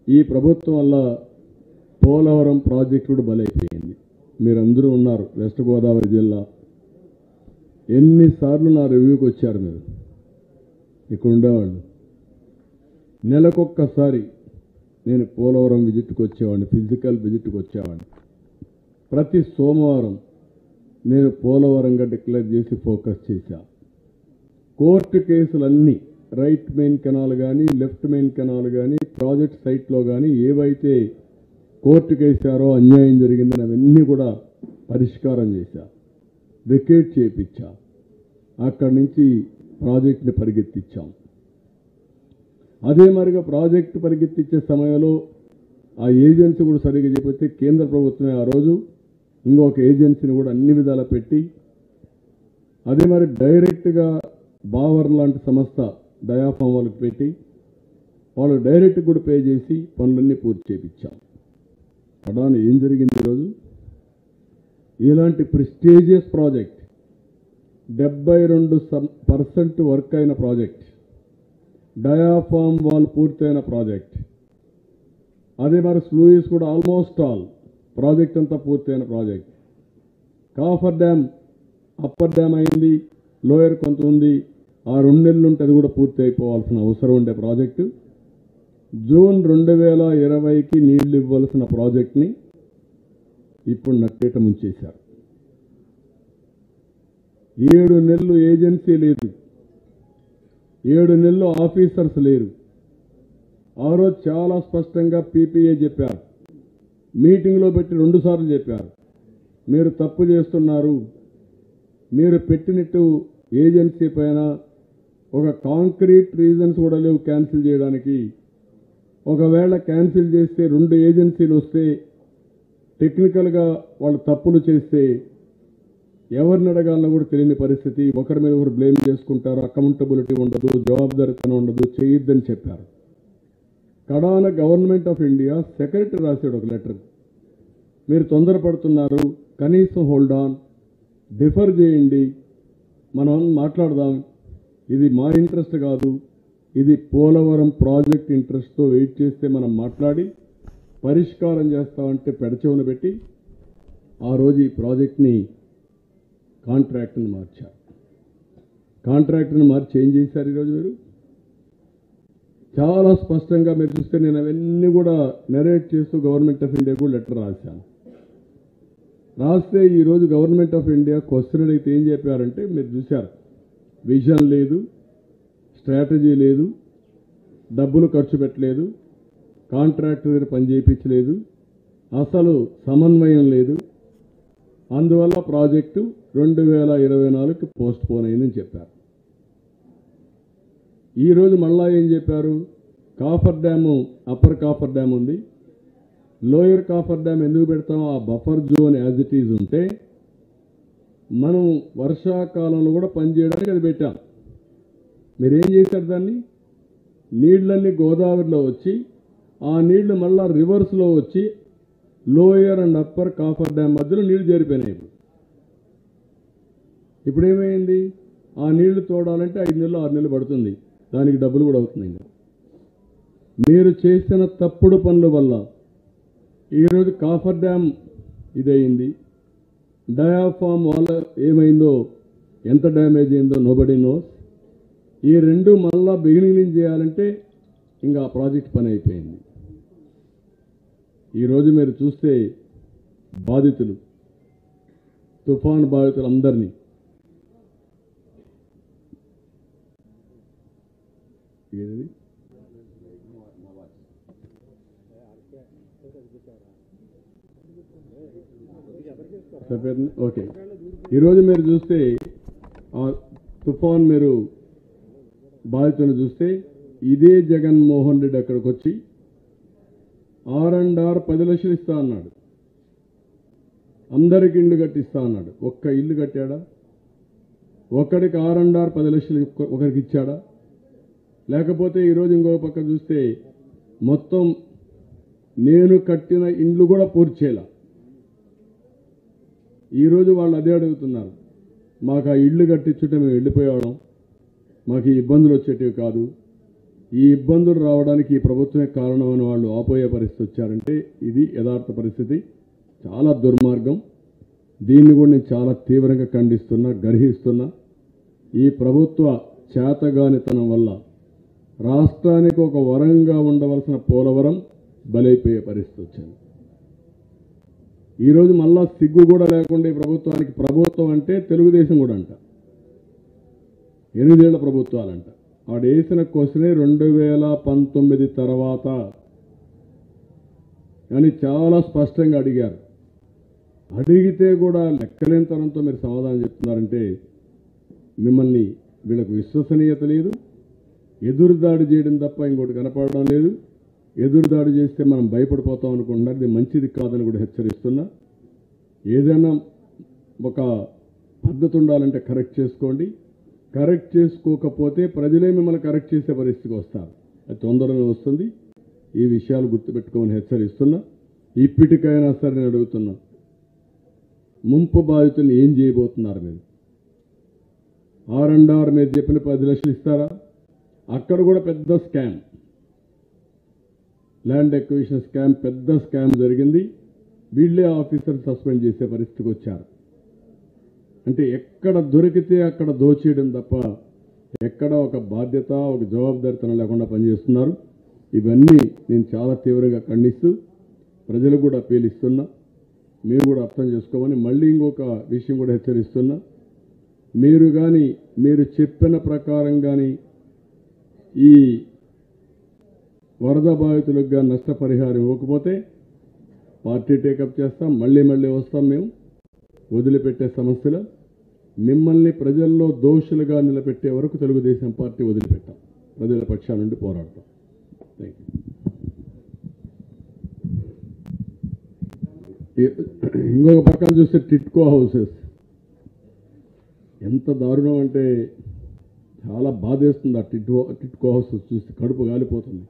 ఈ ప్రభుత్వం వల్ల పోలవరం ప్రాజెక్టు కూడా బలైపోయింది మీరందరూ ఉన్నారు వెస్ట్ గోదావరి జిల్లా ఎన్నిసార్లు నా రివ్యూకి వచ్చారు మీరు ఇక్కడ ఉండేవాళ్ళు నెలకొక్కసారి నేను పోలవరం విజిట్కి వచ్చేవాడిని ఫిజికల్ విజిట్కి వచ్చేవాడిని ప్రతి సోమవారం నేను పోలవరంగా డిక్లేర్ చేసి ఫోకస్ చేశా కోర్టు కేసులన్నీ రైట్ మెయిన్ కెనాల్ కానీ లెఫ్ట్ మెయిన్ కెనాల్ కానీ ప్రాజెక్ట్ సైట్లో కానీ ఏవైతే కోర్టుకు వేశారో అన్యాయం జరిగిందని అవన్నీ కూడా పరిష్కారం చేశా వికెట్ చేయించా అక్కడి నుంచి ప్రాజెక్ట్ని పరిగెత్తించాం అదే మరిగా ప్రాజెక్టు పరిగెత్తించే సమయంలో ఆ ఏజెన్సీ కూడా సరిగ్గా చెప్పితే కేంద్ర ప్రభుత్వమే ఆ రోజు ఇంకొక ఏజెన్సీని కూడా అన్ని విధాలా పెట్టి అదే మరి డైరెక్ట్గా బావర్ లాంటి సంస్థ డయాఫామ్ వాళ్ళకి పెట్టి వాళ్ళు డైరెక్ట్ కూడా పే చేసి పనులన్నీ పూర్తి చేయించాం పడాన ఏం జరిగింది ఈరోజు ఇలాంటి ప్రెస్టీజియస్ ప్రాజెక్ట్ డెబ్బై రెండు పర్సెంట్ వర్క్ అయిన ప్రాజెక్ట్ డయాఫామ్ వాల్ పూర్తయిన ప్రాజెక్ట్ అదే మరి స్లూయిస్ కూడా ఆల్మోస్ట్ ఆల్ ప్రాజెక్ట్ అంతా పూర్తయిన project coffer dam upper dam అయింది లోయర్ కొంత ఉంది ఆ రెండు నెలలు ఉంటే అది కూడా పూర్తి అయిపోవాల్సిన అవసరం ఉండే ప్రాజెక్టు జూన్ రెండు వేల ఇరవైకి నీళ్లు ఇవ్వాల్సిన ప్రాజెక్ట్ని ఇప్పుడు నట్టేట ముంచేశారు ఏడు నెలలు ఏజెన్సీ లేదు ఏడు నెలలు ఆఫీసర్స్ లేరు ఆ రోజు చాలా స్పష్టంగా పీపీఏ చెప్పారు మీటింగ్లో పెట్టి రెండుసార్లు చెప్పారు మీరు తప్పు చేస్తున్నారు మీరు పెట్టినట్టు ఏజెన్సీ పైన ఒక కాంక్రీట్ రీజన్స్ కూడా లేవు క్యాన్సిల్ చేయడానికి ఒకవేళ క్యాన్సిల్ చేస్తే రెండు ఏజెన్సీలు వస్తే టెక్నికల్గా వాళ్ళు తప్పులు చేస్తే ఎవరిని అడగాలన్నా కూడా తెలియని పరిస్థితి ఒకరి మీద ఒకరు బ్లేమ్ చేసుకుంటారు అకౌంటబిలిటీ ఉండదు జవాబుదారితనం ఉండదు చేయొద్దని చెప్పారు కడాన గవర్నమెంట్ ఆఫ్ ఇండియా సెక్రటరీ రాశాడు ఒక లెటర్ మీరు తొందరపడుతున్నారు కనీసం హోల్డ్ ఆన్ డిఫర్ చేయండి మనం మాట్లాడదాం ఇది మా ఇంట్రెస్ట్ కాదు ఇది పోలవరం ప్రాజెక్ట్ ఇంట్రెస్ట్తో వెయిట్ చేస్తే మనం మాట్లాడి పరిష్కారం చేస్తామంటే పెడచెవున పెట్టి ఆ రోజు ఈ ప్రాజెక్ట్ని కాంట్రాక్ట్ని మార్చారు కాంట్రాక్ట్ని మార్చి ఏం చేశారు ఈరోజు మీరు చాలా స్పష్టంగా మీరు చూస్తే నేను అవన్నీ కూడా నెరేట్ చేస్తూ గవర్నమెంట్ ఆఫ్ ఇండియా కూడా లెటర్ రాశాను రాస్తే ఈరోజు గవర్నమెంట్ ఆఫ్ ఇండియా క్వశ్చన్ అడిగితే ఏం చెప్పారంటే మీరు చూశారు విజన్ లేదు స్ట్రాటజీ లేదు డబ్బులు ఖర్చు పెట్టలేదు కాంట్రాక్టర్ దగ్గర పని చేయించలేదు అసలు సమన్వయం లేదు అందువల్ల ప్రాజెక్టు రెండు వేల ఇరవై నాలుగుకి పోస్ట్ పోన్ అయిందని చెప్పారు ఈరోజు మళ్ళా ఏం చెప్పారు coffer dam upper coffer dam ఉంది లోయర్ కాఫర్ డ్యామ్ ఎందుకు పెడతాం ఆ buffer zone as it is ఉంటే మనం వర్షాకాలంలో కూడా పనిచేయడానికి అది పెట్టాం మీరేం చేశారు దాన్ని నీళ్ళన్నీ గోదావరిలో వచ్చి ఆ నీళ్లు మళ్ళా రివర్స్లో వచ్చి lower and upper coffer dam మధ్యలో నీళ్లు చేరిపోయినాయి ఇప్పుడు ఇప్పుడు ఏమైంది ఆ నీళ్లు తోడాలంటే ఐదు నెలలు ఆరు నెలలు పడుతుంది దానికి డబ్బులు కూడా అవుతుంది ఇంకా మీరు చేసిన తప్పుడు పనుల వల్ల ఈరోజు కాఫర్ డ్యామ్ ఇదయింది డయాఫామ్ వాళ్ళ ఏమైందో ఎంత డ్యామేజ్ అయిందో నోబడి నోస్ ఈ రెండు మళ్ళా బిగినింగ్ నుంచి చేయాలంటే ఇంకా ఆ ప్రాజెక్ట్ పని అయిపోయింది ఈరోజు మీరు చూస్తే బాధితులు తుఫాన్ బాధితులు అందరినీ ఏది చెప్పారు ఓకే ఈరోజు మీరు చూస్తే ఆ తుఫాన్ మీరు బాధితులను చూస్తే ఇదే జగన్మోహన్ రెడ్డి అక్కడికి వచ్చి ఆర్ అండ్ ఆర్ పది లక్షలు ఇస్తా అన్నాడు అందరికి ఇల్లు కట్టిస్తా అన్నాడు ఒక్క ఇల్లు కట్టాడా ఒక్కడికి ఆర్ అండ్ ఆర్ పది లక్షలు ఒక్క- ఒకరికి ఇచ్చాడా లేకపోతే ఈరోజు ఇంకో పక్క చూస్తే మొత్తం నేను కట్టిన ఇండ్లు కూడా పూర్తి చేయాల ఈరోజు వాళ్ళు అదే అడుగుతున్నారు మాకు ఆ ఇల్లు కట్టించుంటే మేము వెళ్ళిపోయేవాళ్ళం మాకు ఈ ఇబ్బందులు వచ్చేటివి కాదు ఈ ఇబ్బందులు రావడానికి ఈ ప్రభుత్వమే కారణం అని వాళ్ళు ఆపోయే పరిస్థితి వచ్చారంటే ఇది యథార్థ పరిస్థితి చాలా దుర్మార్గం దీన్ని కూడా నేను చాలా తీవ్రంగా ఖండిస్తున్నా గర్హిస్తున్నా ఈ ప్రభుత్వ చేతగానితనం వల్ల రాష్ట్రానికి ఒక వరంగా ఉండవలసిన పోలవరం బలైపోయే పరిస్థితి వచ్చింది ఈరోజు మళ్ళా సిగ్గు కూడా లేకుండా ఈ ప్రభుత్వానికి ప్రభుత్వం అంటే తెలుగుదేశం కూడా అంట ఎనిమిదేళ్ల ప్రభుత్వాలంట ఆవిడ వేసిన క్వశ్చనే రెండు వేల పంతొమ్మిది తర్వాత అని చాలా స్పష్టంగా అడిగారు అడిగితే కూడా లెక్కలేనితనంతో మీరు సమాధానం చెప్తున్నారంటే మిమ్మల్ని వీళ్ళకు విశ్వసనీయత లేదు ఎదురుదాడి చేయడం తప్ప ఇంకోటి కనపడడం లేదు ఎదురుదాడి చేస్తే మనం భయపడిపోతాం అనుకుంటున్నారు ఇది మంచిది కాదని కూడా హెచ్చరిస్తున్నా ఏదైనా ఒక పద్ధతి ఉండాలంటే కరెక్ట్ చేసుకోండి కరెక్ట్ చేసుకోకపోతే ప్రజలే మిమ్మల్ని కరెక్ట్ చేసే పరిస్థితికి వస్తారు అది తొందరగా వస్తుంది ఈ విషయాలు గుర్తుపెట్టుకోమని హెచ్చరిస్తున్నా ఇప్పటికైనా సరే నేను అడుగుతున్నా ముంపు బాధితుల్ని ఏం చేయబోతున్నారు మీరు ఆర్ అండ్ ఆర్ మీరు చెప్పిన పది లక్షలు ఇస్తారా అక్కడ కూడా పెద్ద స్కామ్ ల్యాండ్ ఎక్విజిషన్ స్కామ్ పెద్ద స్కామ్ జరిగింది వీళ్ళే ఆఫీసర్ సస్పెండ్ చేసే పరిస్థితికి వచ్చారు అంటే ఎక్కడ దొరికితే అక్కడ దోచేయడం తప్ప ఎక్కడ ఒక బాధ్యత ఒక జవాబుదారితనం లేకుండా పనిచేస్తున్నారు ఇవన్నీ నేను చాలా తీవ్రంగా ఖండిస్తూ ప్రజలకు కూడా అప్పీలిస్తున్నా మీరు కూడా అర్థం చేసుకోమని మళ్ళీ ఇంకొక విషయం కూడా హెచ్చరిస్తున్నా మీరు కానీ మీరు చెప్పిన ప్రకారం కానీ ఈ వరద బాధితులకు కానీ నష్టపరిహారం ఇవ్వకపోతే పార్టీ టేకప్ చేస్తాం మళ్ళీ మళ్ళీ వస్తాం మేము వదిలిపెట్టే సమస్యలు మిమ్మల్ని ప్రజల్లో దోషులుగా నిలబెట్టే వరకు తెలుగుదేశం పార్టీ వదిలిపెట్టాం ప్రజల పక్షాల నుండి పోరాడతాం థ్యాంక్ యూ ఇంకొక పక్కన చూస్తే టిట్కో హౌసెస్ ఎంత దారుణం అంటే చాలా బాధేస్తుంది ఆ టిట్కో టిట్కో హౌసెస్ చూస్తే కడుపు కాలిపోతుంది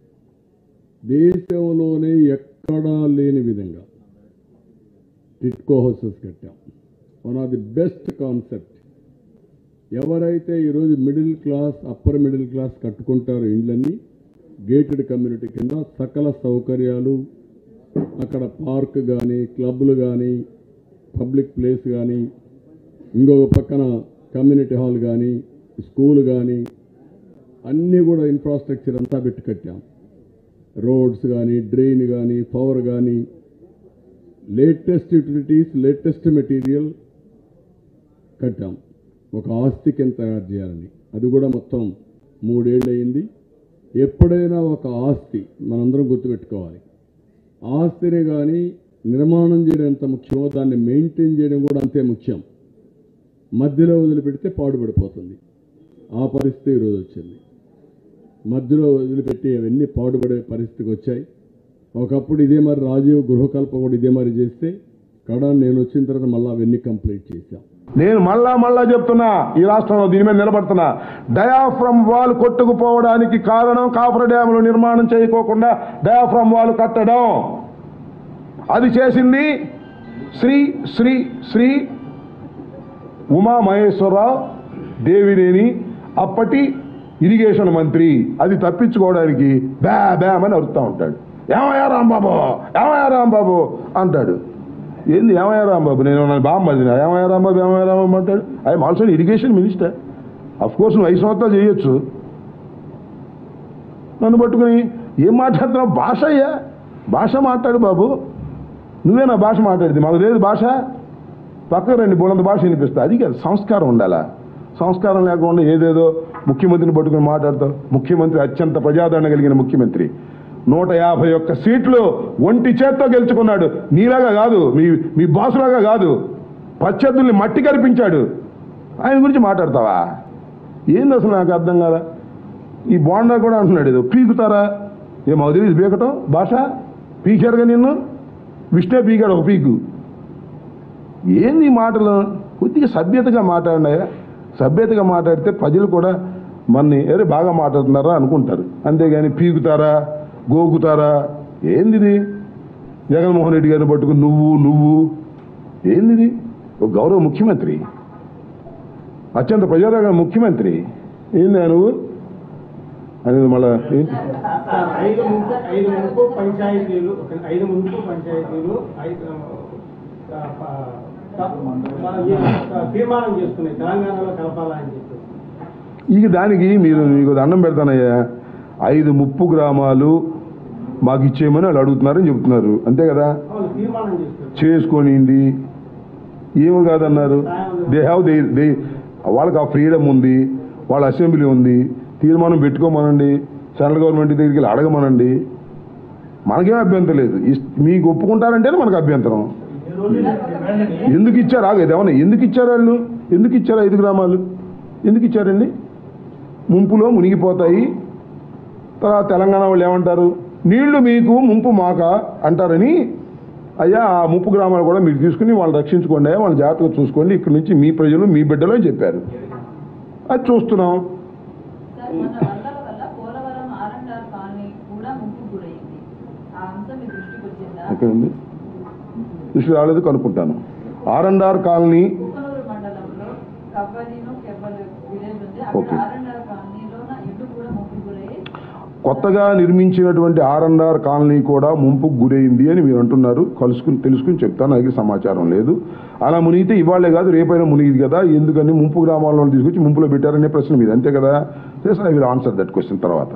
దేశంలోనే ఎక్కడా లేని విధంగా టిట్కో హౌసెస్ కట్టాం one of the best concept ఎవరైతే ఈరోజు middle class upper middle class కట్టుకుంటారో ఇండ్లన్నీ గేటెడ్ కమ్యూనిటీ కింద సకల సౌకర్యాలు అక్కడ పార్క్ కానీ క్లబ్లు కానీ పబ్లిక్ ప్లేస్ కానీ ఇంకొక పక్కన కమ్యూనిటీ హాల్ కానీ స్కూల్ కానీ అన్నీ కూడా ఇన్ఫ్రాస్ట్రక్చర్ అంతా పెట్టి కట్టాం రోడ్స్ కానీ డ్రైన్ కానీ పవర్ కానీ లేటెస్ట్ యూటిలిటీస్ లేటెస్ట్ మెటీరియల్ కట్టాం ఒక ఆస్తి కింద తయారు చేయాలని అది కూడా మొత్తం మూడేళ్ళు అయింది ఎప్పుడైనా ఒక ఆస్తి మనందరం గుర్తుపెట్టుకోవాలి ఆస్తిని కానీ నిర్మాణం చేయడం ఎంత ముఖ్యమో దాన్ని మెయింటైన్ చేయడం కూడా అంతే ముఖ్యం మధ్యలో వదిలిపెడితే పాడుపడిపోతుంది ఆ పరిస్థితి ఈరోజు వచ్చింది మధ్యలో వదిలిపెట్టి అవన్నీ పాడుపడే పరిస్థితికి వచ్చాయి ఒకప్పుడు ఇదే మరి రాజీవ్ గృహకల్ప కూడా ఇదే మరి చేస్తే కడ నేను వచ్చిన తర్వాత మళ్ళీ అవన్నీ కంప్లీట్ చేశాం నేను మళ్ళా మళ్ళా చెప్తున్నా ఈ రాష్ట్రంలో దీని మీద నిలబడుతున్నా డయాఫ్రమ్ వాల్ కొట్టుకుపోవడానికి కారణం కాఫర్ డ్యాములు నిర్మాణం చేయకోకుండా డయాఫ్రమ్ వాల్ కట్టడం అది చేసింది శ్రీ శ్రీ శ్రీ ఉమా మహేశ్వరరావు దేవినేని అప్పటి ఇరిగేషన్ మంత్రి అది తప్పించుకోవడానికి బ్యా బ్యామని అరుస్తూ ఉంటాడు ఏమయ్యా రాంబాబు ఏమయ్యా రాంబాబు అంటాడు ఏంది ఏమయ్యా రాంబాబు నేను నన్ను బామ్మదినా ఏమయ్యా రాంబాబు ఏమయ్యా రాంబాబు అంటాడు I'm also irrigation minister of course నువ్వు ఐదు సంవత్సరాలు చేయొచ్చు నన్ను పట్టుకుని ఏం మాట్లాడుతున్నావు భాష అయ్యా భాష మాట్లాడు బాబు నువ్వే నా భాష మాట్లాడింది మాకు లేదు భాష పక్కన రండి బోలంత భాష వినిపిస్తా అది కాదు సంస్కారం ఉండాలా సంస్కారం లేకుండా ఏదేదో ముఖ్యమంత్రిని పట్టుకుని మాట్లాడతావు ముఖ్యమంత్రి అత్యంత ప్రజాదరణ కలిగిన ముఖ్యమంత్రి నూట యాభై ఒక్క సీట్లు ఒంటి చేత్తో గెలుచుకున్నాడు నీలాగా కాదు మీ మీ బాసులాగా కాదు ప్రత్యర్థుల్ని మట్టి కనిపించాడు ఆయన గురించి మాట్లాడతావా ఏంది అసలు నాకు అర్థం కాదా ఈ బోండా కూడా అంటున్నాడు ఏదో పీకుతారా ఏం మాకు తెలియదు పీకటం భాష పీకారుగా నిన్ను విష్ణే పీకాడు ఒక పీకు ఏంది ఈ మాటలు కొద్దిగా సభ్యతగా మాట్లాడినాయా సభ్యతగా మాట్లాడితే ప్రజలు కూడా మన్ని అరే బాగా మాట్లాడుతున్నారా అనుకుంటారు అంతేగాని పీకుతారా గోకుతారా ఏందిది జగన్మోహన్ రెడ్డి గారిని పట్టుకుని నువ్వు నువ్వు ఏందిది ఒక గౌరవ ముఖ్యమంత్రి అత్యంత ప్రజాదరణ ముఖ్యమంత్రి ఏంది నువ్వు అనేది మళ్ళా ఏంటి సార్, ఐదు ముంపు ఐదు ముంపు పంచాయతీలు ఒక ఐదు ముంపు పంచాయతీలు ఐదు ఆ, ప- త- మన ఈ తీర్మానం చేసుకున్నాయి తెలంగాణలో కలపాలని చెప్పి ఇక దానికి మీరు మీకు దండం పెడతానయ్యా ఐదు ముప్పు గ్రామాలు మాకు ఇచ్చేయమని వాళ్ళు అడుగుతున్నారని చెబుతున్నారు అంతే కదా వాళ్ళు తీర్మానం చేసుకున్నారు చేసుకోనిండి ఏమి కాదన్నారు దే హ్యావ్ దే దే వాళ్ళకి ఆ ఫ్రీడమ్ ఉంది వాళ్ళ అసెంబ్లీ ఉంది తీర్మానం పెట్టుకోమనండి సెంట్రల్ గవర్నమెంట్ దగ్గరికి వెళ్ళి అడగమనండి మనకేం అభ్యంతరం లేదు ఇస్- మీకు ఒప్పుకుంటారంటేనే మనకు అభ్యంతరం ఎందుకు ఇచ్చారు ఆగేది ఏమన్నా ఎందుకు ఇచ్చారు వాళ్ళు ఎందుకు ఇచ్చారు ఐదు గ్రామాలు ఎందుకు ఇచ్చారండి ముంపులో మునిగిపోతాయి తర్వాత తెలంగాణ వాళ్ళు ఏమంటారు నీళ్లు మీకు ముంపు మాక అంటారని అయ్యా ఆ ముప్పు గ్రామాలు కూడా మీరు తీసుకుని వాళ్ళు రక్షించుకోండి అయ్యా వాళ్ళ జాగ్రత్తగా చూసుకోండి ఇక్కడ నుంచి మీ ప్రజలు మీ బిడ్డలు అని చెప్పారు అది చూస్తున్నాం సార్ మన వరదల వల్ల Polavaram R and R colony కూడా ముంపు గురైంది ఆ అంశం మీ దృష్టికి వచ్చిందా ఎక్కడ ఉంది దృష్టి రాలేదు కనుక్కుంటాను R and R colony Kukunoor మండలంలో కవ్వలిను కెవ్వలు విలేజ్ ఉంది ఓకే. అక్కడ ఆర్ అండ్ ఆర్ కాలనీలో ఇల్లు కూడా ముంపు గురయ్యి కొత్తగా నిర్మించినటువంటి ఆర్ అండ్ ఆర్ కాలనీ కూడా ముంపుకు గురైంది అని మీరు అంటున్నారు కలుసుకుని తెలుసుకుని చెప్తాను నా దగ్గర సమాచారం లేదు అలా మునిగితే ఇవాళ్లే కాదు రేపైనా మునిగిది కదా ఎందుకని ముంపు గ్రామాల్లో తీసుకొచ్చి ముంపులో పెట్టారనే ప్రశ్న మీద అంతే కదా I will answer that question తర్వాత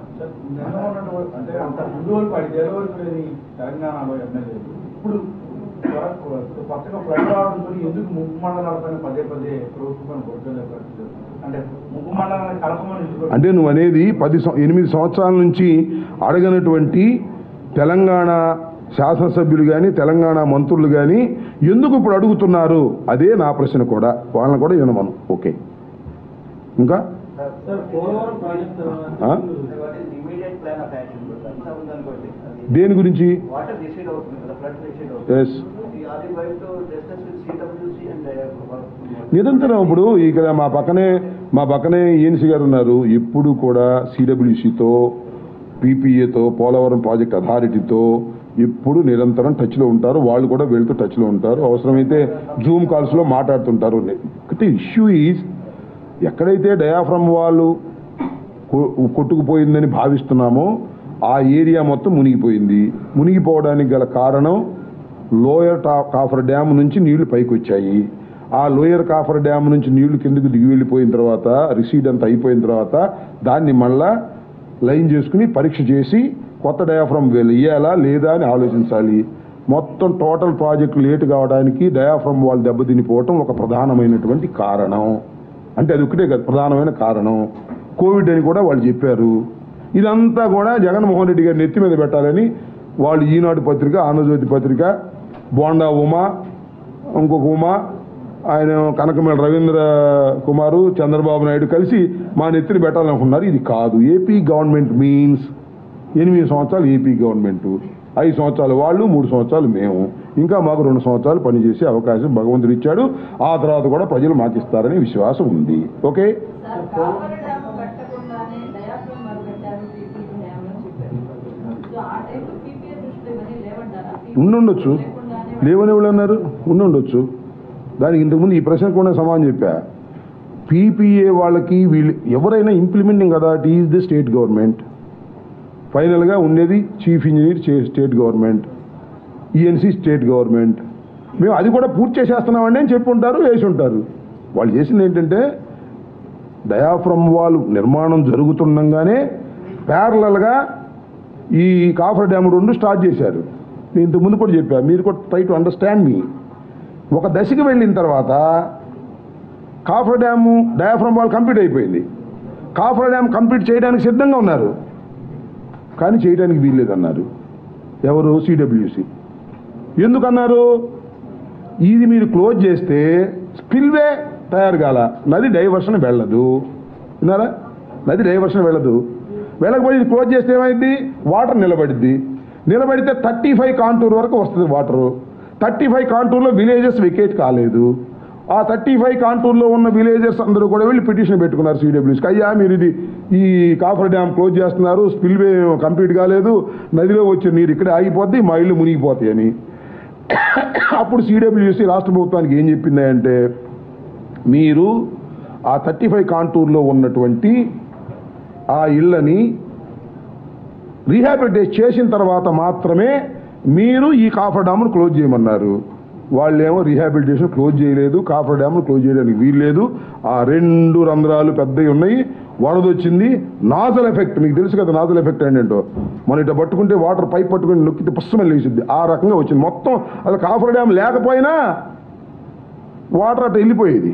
అంటే అంత ముందు వరకు పడితే వరకు లేని తెలంగాణలో ఎమ్మెల్యేలు ఇప్పుడు త్వర- కొత్తగా ఫ్లడ్ రావడంతో ఎందుకు ముప్పు మండలాలపైన పదే పదే ప్రభుత్వం కొడుతున్న పరిస్థితి అంటే ముప్పు మండలాన్ని కలపమని ఎందుకు అంటే నువ్వు అనేది పది సం- ఎనిమిది సంవత్సరాల నుంచి అడగనటువంటి తెలంగాణ శాసనసభ్యులు కానీ తెలంగాణ మంత్రులు కానీ ఎందుకు ఇప్పుడు అడుగుతున్నారు అదే నా ప్రశ్న కూడా వాళ్ళని కూడా వినమను ఓకే ఇంకా సార్ పోలవరం ప్రాజెక్ట్ ఆ? ఇమీడియట్ ప్లాన్ ఆఫ్ యాక్షన్ అంతా ఉందనుకోండి దేని గురించి వాటర్ డిసైడ్ అవుతుంది కదా ఫ్లడ్ డిసైడ్ అవుతుంది yes are you going to discuss with CWC and నిరంతరం ఇప్పుడు ఇక్కడ మా పక్కనే మా పక్కనే ఏఎన్సీ గారు ఉన్నారు ఎప్పుడు కూడా సిడబ్ల్యూసితో పీపీఏతో పోలవరం ప్రాజెక్ట్ అథారిటీతో ఎప్పుడు నిరంతరం టచ్లో ఉంటారు వాళ్ళు కూడా వీళ్ళతో టచ్లో ఉంటారు అవసరమైతే జూమ్ కాల్స్లో మాట్లాడుతుంటారు ఒకటి ఇష్యూ ఈజ్ ఎక్కడైతే డయాఫ్రమ్ వాళ్ళు కొ- కొట్టుకుపోయిందని భావిస్తున్నామో ఆ ఏరియా మొత్తం మునిగిపోయింది మునిగిపోవడానికి గల కారణం లోయర్ టా- కాఫర్ డ్యామ్ నుంచి నీళ్లు పైకి వచ్చాయి ఆ లోయర్ కాఫర్ డ్యామ్ నుంచి నీళ్లు కిందకు దిగి వెళ్ళిపోయిన తర్వాత రిసీడ్ అంతా అయిపోయిన తర్వాత దాన్ని మళ్ళా లైన్ చేసుకుని పరీక్ష చేసి కొత్త డయాఫ్రమ్ వేయాలా లేదా అని ఆలోచించాలి మొత్తం టోటల్ ప్రాజెక్ట్ లేట్ కావడానికి డయాఫ్రమ్ వాళ్ళు దెబ్బతినిపోవటం ఒక ప్రధానమైనటువంటి కారణం అంటే అది ఒకటే కదా ప్రధానమైన కారణం కోవిడ్ అని కూడా వాళ్ళు చెప్పారు ఇదంతా కూడా జగన్మోహన్ రెడ్డి గారి నెత్తి మీద పెట్టాలని వాళ్ళు ఈనాడు పత్రిక ఆంధ్రజ్యోతి పత్రిక బోండా ఉమా ఇంకొక ఉమా ఆయన కనకమేళ రవీంద్ర కుమారు చంద్రబాబు నాయుడు కలిసి మా నెత్తిని పెట్టాలనుకున్నారు ఇది కాదు ఏపీ గవర్నమెంట్ మీన్స్ ఎనిమిది సంవత్సరాలు ఏపీ గవర్నమెంట్ ఐదు సంవత్సరాలు వాళ్ళు మూడు సంవత్సరాలు మేము ఇంకా మాకు రెండు సంవత్సరాలు పనిచేసే అవకాశం భగవంతుడు ఇచ్చాడు ఆ తర్వాత కూడా ప్రజలు మాకు ఇస్తారనే విశ్వాసం ఉంది ఓకే సార్ కావల డ్యామ్ కట్టకుండానే డయాఫ్రమ్ వర్క్ పెట్టారు పీపీ డ్యామ్ అని చెప్పారు సో ఆ టైంలో పీపీఏ దృష్టిలో ఇవన్నీ లేవంటారా ఉండుండొచ్చు లేకుండానే లేవని ఎవరు అన్నారు ఉండుండొచ్చు దానికి ఇంతకుముందు ఈ ప్రశ్న కూడా సమానం చెప్పా పీపీఏ వాళ్ళకి వీళ్ళు ఎవరైనా implementing authority is the state government ఫైనల్గా ఉండేది చీఫ్ ఇంజనీర్ చే- state government ENC state government మేము అది కూడా పూర్తి చేసేస్తున్నామండి అని చెప్పి ఉంటారు వేసి ఉంటారు వాళ్ళు చేసింది ఏంటంటే డయాఫ్రమ్ వాల్ నిర్మాణం జరుగుతుండగానే ప్యారలల్గా ఈ కాఫర్ డ్యామ్ రెండు స్టార్ట్ చేశారు నేను ఇంతకు ముందు కూడా చెప్పా మీరు కూడా ట్రై టు అండర్స్టాండ్ మీ ఒక దశకి వెళ్ళిన తర్వాత coffer dam diaphragm wall complete అయిపోయింది కాఫర్ డ్యామ్ కంప్లీట్ చేయడానికి సిద్ధంగా ఉన్నారు కానీ చేయడానికి వీల్లేదన్నారు ఎవరు సిడబ్ల్యూసి ఎందుకన్నారు ఇది మీరు క్లోజ్ చేస్తే స్పిల్వే తయారు కాల నది డైవర్షన్ వెళ్ళదు విన్నారా నది డైవర్షన్ వెళ్ళదు వెళ్ళకపోతే ఇది క్లోజ్ చేస్తే ఏమైంది వాటర్ నిలబడిద్ది నిలబడితే థర్టీ ఫైవ్ కాంటూర్ వరకు వస్తుంది వాటరు థర్టీ ఫైవ్ కాంటూర్లో విలేజెస్ వెకేట్ కాలేదు ఆ థర్టీ ఫైవ్ కాంటూర్లో ఉన్న విలేజెస్ అందరూ కూడా వెళ్ళి పిటిషన్ పెట్టుకున్నారు సిడబ్ల్యూస్కి అయ్యా మీరు ఇది ఈ కాఫర్ డ్యామ్ క్లోజ్ చేస్తున్నారు స్పిల్వే కంప్లీట్ కాలేదు నదిలో వచ్చే నీరు ఇక్కడే ఆగిపోద్ది మా ఇల్లు మునిగిపోతాయి అని అప్పుడు సిడబ్ల్యూసి రాష్ట్ర ప్రభుత్వానికి ఏం చెప్పింది అంటే మీరు ఆ థర్టీ ఫైవ్ కాంటూర్లో ఉన్నటువంటి ఆ ఇళ్ళని రీహాబిలిటేట్ చేసిన తర్వాత మాత్రమే మీరు ఈ కాఫర్ డ్యామ్ను క్లోజ్ చేయమన్నారు వాళ్ళేమో రీహాబిలిటేషన్ క్లోజ్ చేయలేదు కాఫర్ డ్యామ్ను క్లోజ్ చేయడానికి వీల్లేదు ఆ రెండు రంధ్రాలు పెద్దవి ఉన్నాయి వరదొచ్చింది నాజల్ ఎఫెక్ట్ మీకు తెలుసు కదా నాజల్ ఎఫెక్ట్ ఏంటంటో మనం ఇట్లా పట్టుకుంటే వాటర్ పైప్ పట్టుకుని నొక్కితే పుస్తకం లేచింది ఆ రకంగా వచ్చింది మొత్తం అది కాఫర్ డ్యామ్ లేకపోయినా వాటర్ అట్లా వెళ్ళిపోయేది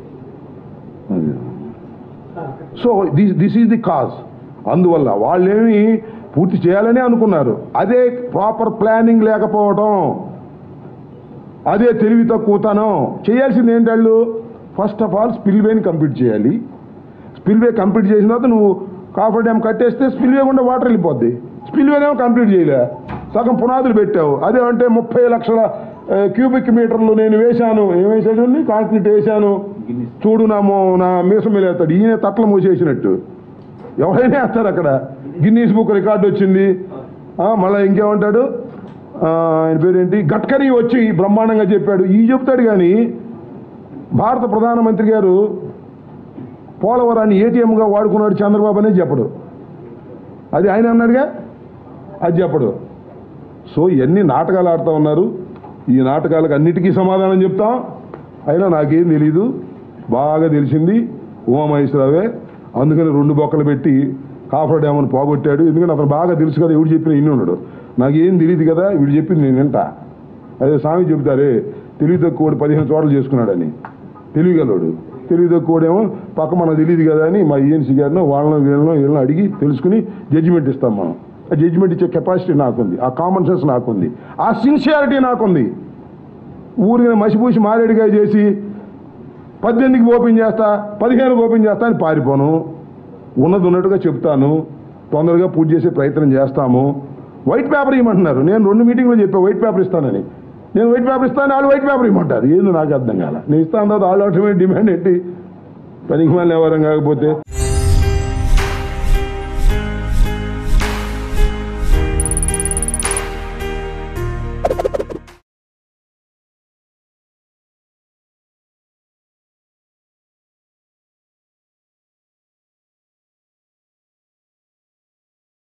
so this this is the cause అందువల్ల వాళ్ళేమి పూర్తి చేయాలని అనుకున్నారు అదే ప్రాపర్ ప్లానింగ్ లేకపోవడం అదే తెలివి తక్కువతనం చేయాల్సింది ఏంటి వాళ్ళు ఫస్ట్ ఆఫ్ ఆల్ స్పిల్వేని కంప్లీట్ చేయాలి స్పిల్వే కంప్లీట్ చేసిన తర్వాత నువ్వు కాఫర్ డ్యామ్ కట్టేస్తే స్పిల్వే గుండా వాటర్ వెళ్ళిపోద్ది స్పిల్వేనేమో కంప్లీట్ చేయలే సగం పునాదులు పెట్టావు అదే అంటే ముప్పై లక్షల ఆ, క్యూబిక్ మీటర్లు నేను వేశాను ఏం వేసాడు కాంక్రీట్ వేశాను చూడు నా మో- నా మీసం మీద వేస్తాడు ఈయన తట్ల మూసేసినట్టు ఎవరైనా వేస్తారు అక్కడ గిన్నీస్ బుక్ రికార్డు వచ్చింది ఆ, మళ్ళా ఇంకేమంటాడు ఆ, ఆయన పేరేంటి గడ్కరీ వచ్చి బ్రహ్మాండంగా చెప్పాడు ఈ చెప్తాడు కానీ భారత ప్రధానమంత్రి గారు పోలవరాన్ని ఏటీఎంగా వాడుకున్నాడు చంద్రబాబు అనేది చెప్పడు అది ఆయన అన్నాడుగా అది చెప్పడు సో ఇవన్నీ నాటకాలు ఆడుతూ ఉన్నారు ఈ నాటకాలకు అన్నిటికీ సమాధానం చెప్తాం అయినా నాకేం తెలీదు బాగా తెలిసింది ఉమామహేశ్వరరావే అందుకని రెండు బొక్కలు పెట్టి కాఫర్ డ్యామ్ను పోగొట్టాడు ఎందుకంటే అతను బాగా తెలుసు కదా ఎవడు చెప్పిన ఇన్ని ఉన్నాడు నాకేం తెలియదు కదా వీడు చెప్పింది నేను వింటా అదే స్వామి చెబుతారే తెలివి తక్కువ పదిహేను చోట్ల చేసుకున్నాడని తెలివిగలవాడు తెలివి తక్కువడేమో పక్క మనకు తెలియదు కదా అని మా ఈఎన్సీ గారినో వాళ్ళను వీళ్ళనో వీళ్ళని అడిగి తెలుసుకుని జడ్జిమెంట్ ఇస్తాం మనం ఆ జడ్జిమెంట్ ఇచ్చే కెపాసిటీ నాకుంది ఆ కామన్ సెన్స్ నాకుంది ఆ సిన్సియారిటీ నాకుంది ఊరిని మసిపూసి మారేడుగా చేసి పద్దెనిమిదికి ఓపెన్ చేస్తా పదిహేనుకి ఓపెన్ చేస్తా అని పారిపోను ఉన్నది ఉన్నట్టుగా చెప్తాను తొందరగా పూర్తి చేసే ప్రయత్నం చేస్తాము వైట్ పేపర్ ఇవ్వమంటున్నారు నేను రెండు మీటింగ్లో చెప్పా వైట్ పేపర్ ఇస్తానని నేను వైట్ పేపర్ ఇస్తాను వాళ్ళు వైట్ పేపర్ ఇవ్వమంటారు ఏంది నాకు అర్థం కాల నేను ఇస్తాను తర్వాత వాళ్ళు ఆటోమేటిక్ డిమాండ్ ఏంటి పనికి మళ్ళీ ఎవరం కాకపోతే